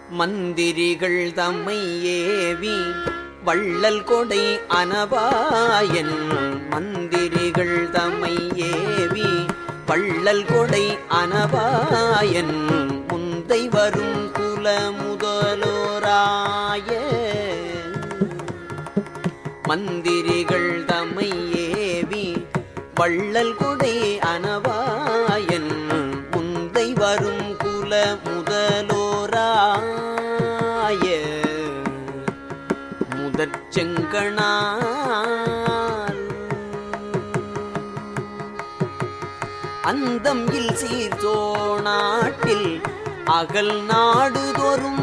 மந்திரிகள் தம்மை ஏவி வள்ளல் கொடை அனபாயன் மந்திரிகள் தம்மை ஏவி வள்ளல் கொடை அனபாயன் முந்தை வரும் குல முதலோராய மந்திரிகள் தம்மை ஏவி வள்ளல் கொடை அனவாயன் முந்தை வரும் குல முதலோராய முதற் செங்கணால் அந்தம் இல் சீர்தோணாட்டில் அகல் நாடு தோறும்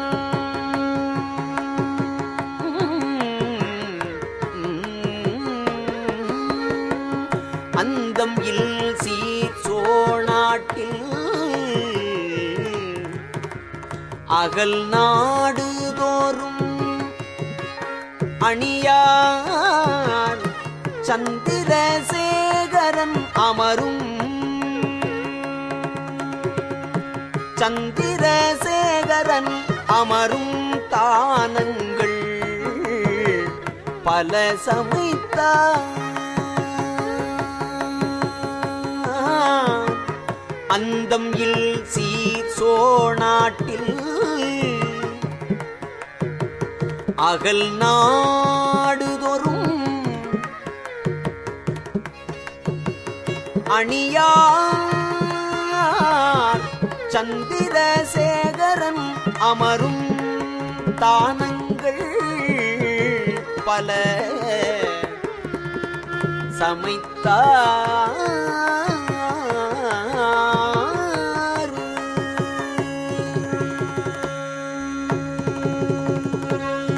அந்தம் இல் சீர் சோணாட்டில் அகல் நாடு தோறும் அணியார் சந்திரசேகரன் அமரும் சந்திரசேகரன் அமரும் தானங்கள் பல சமைத்தார் அந்தம் இல் சீர் சோநாட்டில் அகல் நாடுதொறும் அணியார் சந்திரசேகரன் அமரும் தானங்கள் பல சமைத்தார்